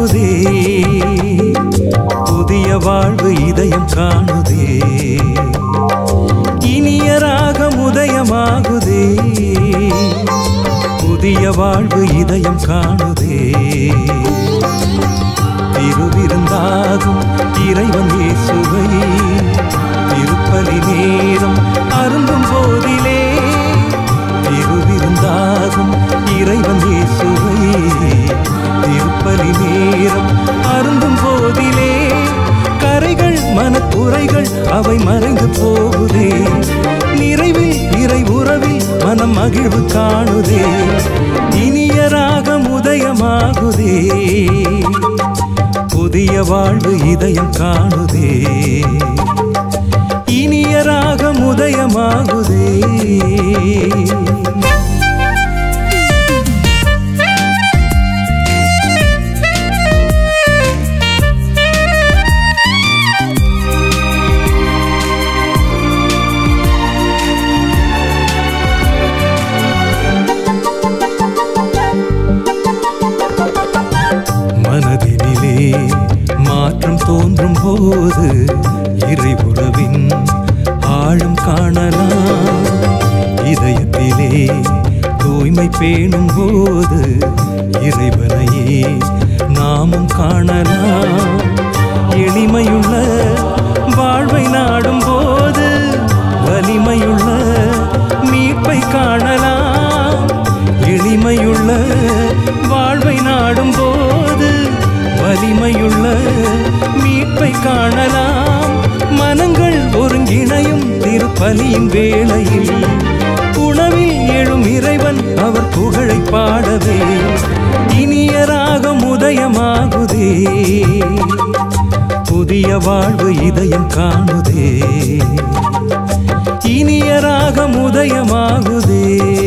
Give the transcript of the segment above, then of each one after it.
உதயமாகுதே புதிய வாழ்வு இதயம் காணுதே இனிய ராகம் உதயமாகுதே புதிய வாழ்வு இதயம் காணுதே திருவிருந்தாகும் இறைவன் இயேசுவை திருப்பலி நேரம் அருந்தும் போதிலே திருவிருந்தாகும் இறைவன் இயேசுவை திருப்பலி நேரம் அருந்தும் போதிலே கரைகள் மனக்குறைகள் அவை மறைந்து போகுதே நிறைவில் இறை உறவில் மனம் மகிழ்வு காணுதே இனிய ராகம் உதயமாகுதே புதிய வாழ்வு இதயம் காணுதே இனிய ராகம் உதயமாகுதே மனதினிலே மாற்றம் தோன்றும் போது இறை உறவின் ஆழம் காணலாம் இதயத்திலே தூய்மை பேணும் போது இறைவனையே நாமும் காணலாம் எளிமையுள்ள வாழ்வை நாடும் போது வலிமையுள்ள மீட்பை காணலாம் எளிமையுள்ள வாழ்வை நாடும் போது வலிமையுள்ள மீட்பை காணலாம் மனங்கள் ஒருங்கிணையும் திருப்பலியின் வேளையில் உணவில் எழும் இறைவன் அவர் புகழை பாடவே இனிய ராகம் உதயமாகுதே புதிய வாழ்வு இதயம் காணுதே இனிய ராகம் உதயமாகுதே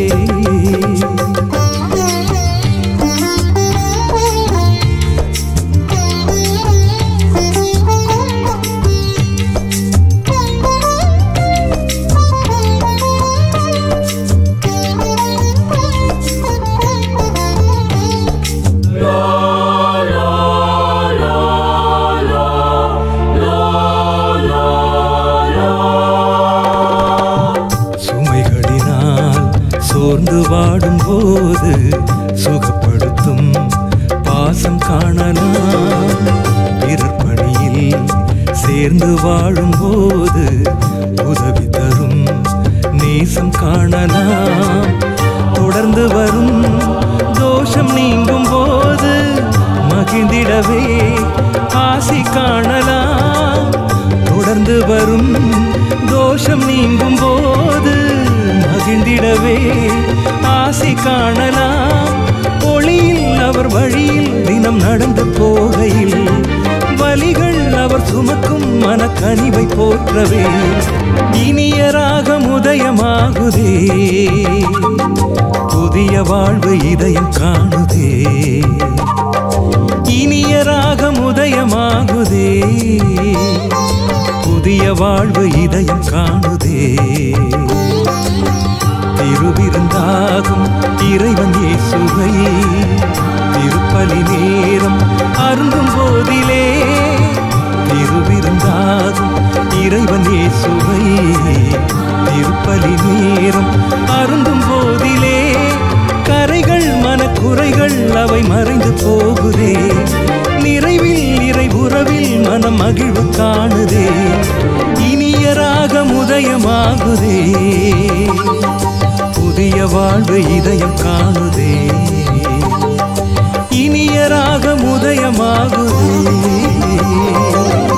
சுமைகளினால் சோர்ந்து வாடும் போது சுகப்படுத்தும் பாசம் காணலாம் பிறர் பணியில் சேர்ந்து வாழும் போது உதவி தரும் நேசம் காணலாம் தொடர்ந்து வரும் தோஷம் நீங்கும் போது மகிழ்ந்திடவே ஆசி காணலாம் தொடர்ந்து வரும் தோஷம் நீங்கும் போது மகிழ்ந்திடவே ஆசி காணலாம் ஒளியில் அவர் வழியில் தினம் நடந்து போகையில் வலிகள் அவர் சுமக்கும் மனக்கனிவை போற்றவே இனிய ராகம் உதயமாகுதே புதிய வாழ்வு இதயம் காணுதே இனிய ராகம் உதயமாகுதே புதிய வாழ்வு இதயம் காணுதே திருவிருந்தாகும் இறைவன் இயேசுவை திருப்பலி நேரம் அருந்தும் போதிலே திருவிருந்தாகும் இறைவன் இயேசுவை திருப்பலி நேரம் அருந்தும் போதிலே கரைகள் மனக்குறைகள் அவை மறைந்து போகுதே நிறைவில் இறை உறவில் மனம் மகிழ்வு காணுதே இனிய ராகம் உதயமாகுதே புதிய வாழ்வு இதயம் காணுதே இனிய ராகம் உதயமாகுதே